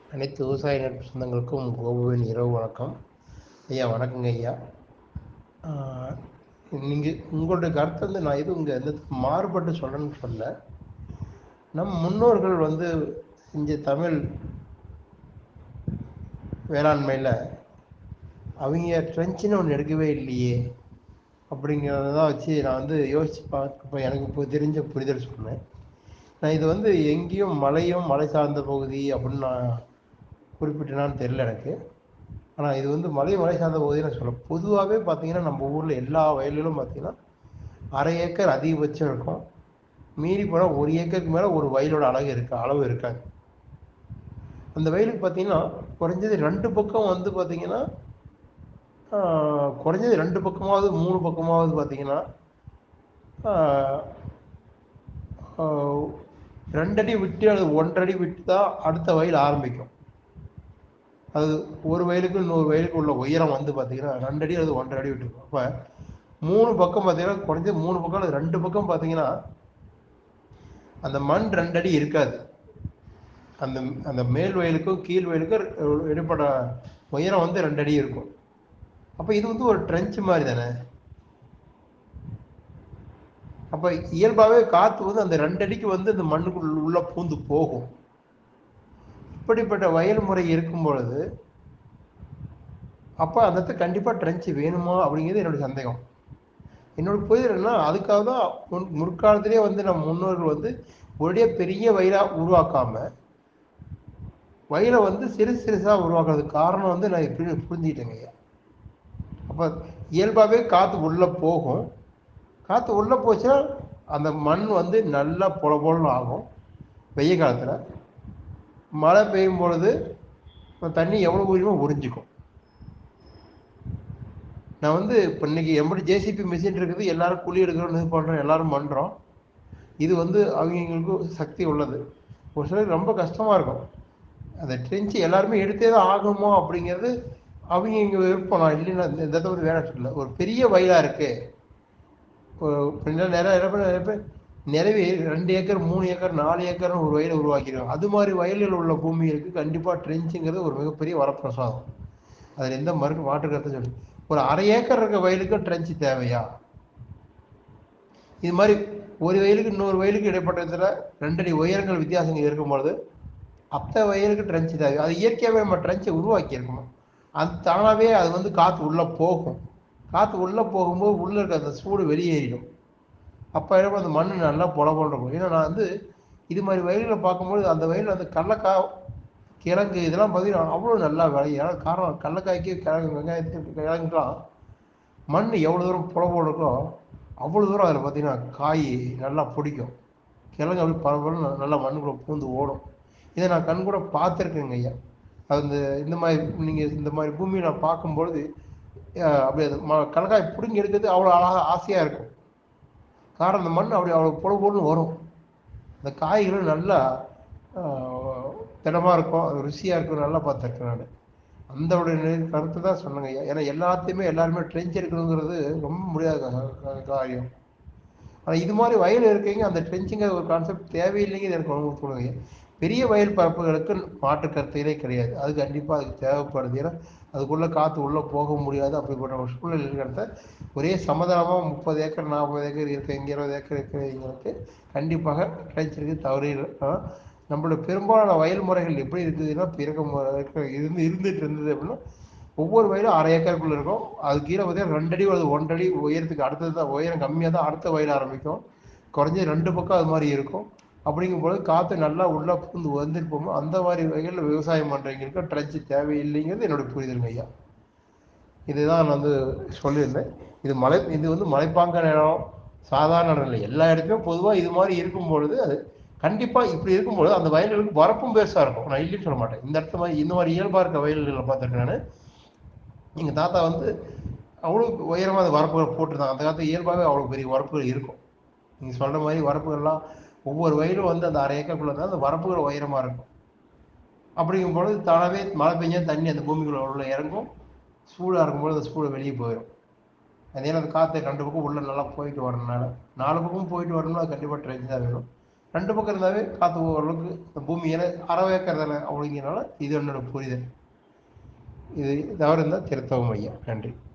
அனைத்து விவசாய நட்பு சொந்தங்களுக்கும் கோபுவின் இரவு வணக்கம் ஐயா வணக்கங்க ஐயா நீங்கள் உங்களுடைய கருத்து வந்து நான் எதுவும் இங்கே எந்த மாறுபட்டு சொல்கிறேன்னு சொல்ல நம் முன்னோர்கள் வந்து செஞ்ச தமிழ் வேளாண்மையில் அவங்க ட்ரென்ச்சுன்னு ஒன்று எடுக்கவே இல்லையே அப்படிங்கிறத தான் வச்சு நான் வந்து யோசித்து பார்க்கப்போ எனக்கு இப்போ தெரிஞ்ச புரிதல் சொன்னேன் நான் இது வந்து எங்கேயும் மலையும் மலை சார்ந்த பகுதி அப்படின்னு நான் குறிப்பிட்டேனான்னு தெரியல எனக்கு ஆனால் இது வந்து மலை மலை சார்ந்த பகுதி நான் சொல்ல பொதுவாகவே பார்த்தீங்கன்னா நம்ம ஊரில் எல்லா வயலிலும் பார்த்தீங்கன்னா அரை ஏக்கர் அதிகபட்சம் இருக்கும் மீறி போனால் ஒரு ஏக்கருக்கு மேலே ஒரு வயலோட அழகு இருக்கு அளவு இருக்காது அந்த வயலுக்கு பார்த்தீங்கன்னா குறைஞ்சது ரெண்டு பக்கம் வந்து பார்த்தீங்கன்னா குறைஞ்சது ரெண்டு பக்கமாவது மூணு பக்கமாவது பார்த்தீங்கன்னா ரெண்டடி விட்டு அல்லது ஒன்றடி விட்டு தான் அடுத்த வயல் ஆரம்பிக்கும் அது ஒரு வயலுக்கு இன்னொரு வயலுக்கு உள்ள உயரம் வந்து பார்த்தீங்கன்னா ரெண்டு அடி அல்லது ஒன்றரை அடி விட்டுருக்கும் அப்போ மூணு பக்கம் பார்த்தீங்கன்னா குறைஞ்சது மூணு பக்கம் அல்லது ரெண்டு பக்கம் பார்த்தீங்கன்னா அந்த மண் ரெண்டு அடி இருக்காது அந்த அந்த மேல் வயலுக்கும் கீழ் வயலுக்கும் இடைப்பட உயரம் வந்து ரெண்டு அடி இருக்கும் அப்போ இது வந்து ஒரு ட்ரென்ச் மாதிரி தானே அப்போ இயல்பாகவே காற்று வந்து அந்த ரெண்டு அடிக்கு வந்து அந்த மண்ணுக்குள்ள உள்ள பூந்து போகும் இப்படிப்பட்ட வயல் முறை இருக்கும் பொழுது அப்போ அந்த இடத்துல கண்டிப்பாக ட்ரென்ச்சு வேணுமா அப்படிங்கிறது என்னுடைய சந்தேகம் என்னோட புரிதல் என்ன அதுக்காக தான் முன் முற்காலத்திலே வந்து நம்ம முன்னோர்கள் வந்து ஒரே பெரிய வயலாக உருவாக்காம வயலை வந்து சிறு சிறுசாக உருவாக்குறதுக்கு காரணம் வந்து நான் இப்படி புரிஞ்சுக்கிட்டேங்க ஐயா அப்போ இயல்பாகவே காற்று உள்ளே போகும் காற்று உள்ளே போச்சுன்னா அந்த மண் வந்து நல்லா பொல பொலன்னு ஆகும் வெய்ய காலத்தில் மழை பெய்யும் பொழுது தண்ணி எவ்வளோ உரிமோ உறிஞ்சிக்கும் நான் வந்து இப்போ இன்னைக்கு எப்படி ஜேசிபி மிஷின் இருக்குது எல்லாரும் குழி எடுக்கிறோம் இது பண்ணுறோம் எல்லாரும் பண்ணுறோம் இது வந்து அவங்களுக்கு சக்தி உள்ளது ஒரு சிலருக்கு ரொம்ப கஷ்டமாக இருக்கும் அந்த ட்ரென்ச்சு எல்லாருமே எடுத்தே தான் ஆகணுமோ அப்படிங்கிறது அவங்க இங்கே விருப்பம் நான் இல்லைன்னா இந்த வந்து வேணாம் சொல்லல ஒரு பெரிய வயலாக இருக்கு நிறைய நிறைய பேர் நிறைய பேர் நிறைவே ரெண்டு ஏக்கர் மூணு ஏக்கர் நாலு ஏக்கர்னு ஒரு வயலை உருவாக்கிடுவாங்க அது மாதிரி வயலில் உள்ள பூமிகளுக்கு கண்டிப்பாக ட்ரென்ச்சுங்கிறது ஒரு மிகப்பெரிய வரப்பிரசாதம் அதில் எந்த மறுக்கு மாற்று கருத்தை சொல்லி ஒரு அரை ஏக்கர் இருக்க வயலுக்கு ட்ரென்ச்சு தேவையா இது மாதிரி ஒரு வயலுக்கு இன்னொரு வயலுக்கு இடைப்பட்டதில் ரெண்டடி உயரங்கள் வித்தியாசங்கள் இருக்கும்பொழுது அத்த வயலுக்கு ட்ரென்ச்சு தேவை அது இயற்கையாகவே நம்ம ட்ரென்ச்சை உருவாக்கி இருக்கணும் அது தானாகவே அது வந்து காற்று உள்ளே போகும் காற்று உள்ளே போகும்போது உள்ளே இருக்க அந்த சூடு வெளியேறிடும் அப்போ என்ன அந்த மண் நல்லா பொல இருக்கும் ஏன்னா நான் வந்து இது மாதிரி வயல்களை பார்க்கும்போது அந்த வயலில் அந்த கடலக்காய் கிழங்கு இதெல்லாம் பார்த்தீங்கன்னா அவ்வளோ நல்லா விளையும் ஏன்னா காரணம் கடலக்காய்க்கு கிழங்கு வெங்காயத்துக்கு கிழங்குலாம் மண் எவ்வளோ தூரம் புல இருக்கோ அவ்வளோ தூரம் அதில் பார்த்தீங்கன்னா காய் நல்லா பிடிக்கும் கிழங்கு அப்படி பரவாயில்ல நல்லா மண்ணுக்குள்ளே பூந்து ஓடும் இதை நான் கண் கூட பார்த்துருக்கேங்க ஐயா அந்த இந்த மாதிரி நீங்கள் இந்த மாதிரி பூமியை நான் பார்க்கும்பொழுது அப்படி அது கடற்காய் பிடுங்கி எடுக்கிறது அவ்வளோ அழகாக ஆசையாக இருக்கும் காரணம் அந்த மண் அப்படி அவ்வளோ பொழு பொழுன்னு வரும் அந்த காய்களும் நல்லா திடமாக இருக்கும் அது ருசியாக இருக்கும் நல்லா பார்த்துருக்கேன் நான் அந்த கருத்து தான் சொன்னேங்க ஐயா ஏன்னா எல்லாத்தையுமே எல்லாருமே ட்ரென்ச் எடுக்கணுங்கிறது ரொம்ப முடியாத காரியம் ஆனால் இது மாதிரி வயல் இருக்கீங்க அந்த ட்ரென்ச்சுங்கிற ஒரு கான்செப்ட் தேவையில்லைங்க எனக்கு ரொம்ப தோணுங்க பெரிய வயல் பரப்புகளுக்கு மாற்று கருத்தையிலே கிடையாது அது கண்டிப்பாக அதுக்கு தேவைப்படுது ஏன்னா அதுக்குள்ளே காற்று உள்ளே போக முடியாது அப்படிப்பட்ட ஒரு சூழல் இருக்கிறத ஒரே சமதளமாக முப்பது ஏக்கர் நாற்பது ஏக்கர் இருக்க இங்கே இருபது ஏக்கர் இருக்கிறவங்களுக்கு கண்டிப்பாக கிடைச்சிருக்கு தவறு நம்மளோட பெரும்பாலான வயல் முறைகள் எப்படி இருக்குதுன்னா பிறக்க இருந்து இருந்துட்டு இருந்தது அப்படின்னா ஒவ்வொரு வயலும் அரை ஏக்கருக்குள்ள இருக்கும் அது கீழே பார்த்தீங்கன்னா ரெண்டடி அல்லது ஒன்றடி உயரத்துக்கு அடுத்தது தான் உயரம் கம்மியாக தான் அடுத்த வயல் ஆரம்பிக்கும் குறைஞ்சது ரெண்டு பக்கம் அது மாதிரி இருக்கும் அப்படிங்கும்போது காற்று நல்லா உள்ளே பூந்து வந்துட்டு போகும்போது அந்த மாதிரி வகையில் விவசாயம் பண்ணுறவங்களுக்கு ட்ரென்ச்சு தேவையில்லைங்கிறது என்னோட புரிதலுங்க ஐயா இதுதான் நான் வந்து சொல்லியிருந்தேன் இது மலை இது வந்து மலைப்பாங்க இடம் சாதாரண இடம் இல்லை எல்லா இடத்துலையும் பொதுவாக இது மாதிரி இருக்கும் பொழுது அது கண்டிப்பாக இப்படி இருக்கும்பொழுது அந்த வயல்களுக்கு வரப்பும் பெருசாக இருக்கும் நான் இல்லைன்னு சொல்ல மாட்டேன் இந்த இடத்துல மாதிரி இந்த மாதிரி இயல்பாக இருக்க வயல்களில் பார்த்துருக்கேன் நான் எங்கள் தாத்தா வந்து அவ்வளோ உயரமாக அந்த வரப்புகள் போட்டிருந்தாங்க அந்த காலத்தில் இயல்பாகவே அவ்வளோ பெரிய வரப்புகள் இருக்கும் நீங்கள் சொல்கிற மாதிரி வரப்புகள்லாம் ஒவ்வொரு வயலும் வந்து அந்த அரை ஏக்கருக்குள்ள தான் அந்த வரப்புகள் உயரமாக இருக்கும் அப்படிங்கும் பொழுது தானாகவே மழை பெஞ்சா தண்ணி அந்த பூமிக்குள்ள உள்ள இறங்கும் சூடாக இருக்கும்போது அந்த சூடு வெளியே போயிடும் அதே அந்த காற்று ரெண்டு பக்கம் உள்ள நல்லா போயிட்டு வரனால நாலு பக்கம் போயிட்டு வரணும்னா அது கண்டிப்பாக ட்ரெயின் தான் வேணும் ரெண்டு பக்கம் இருந்தாவே காற்று ஓரளவுக்கு இந்த பூமியில் அரை ஏக்கர் தானே அப்படிங்கிறனால இது என்னோட புரிதல் இது தவறு இருந்தால் திருத்தவும் ஐயா நன்றி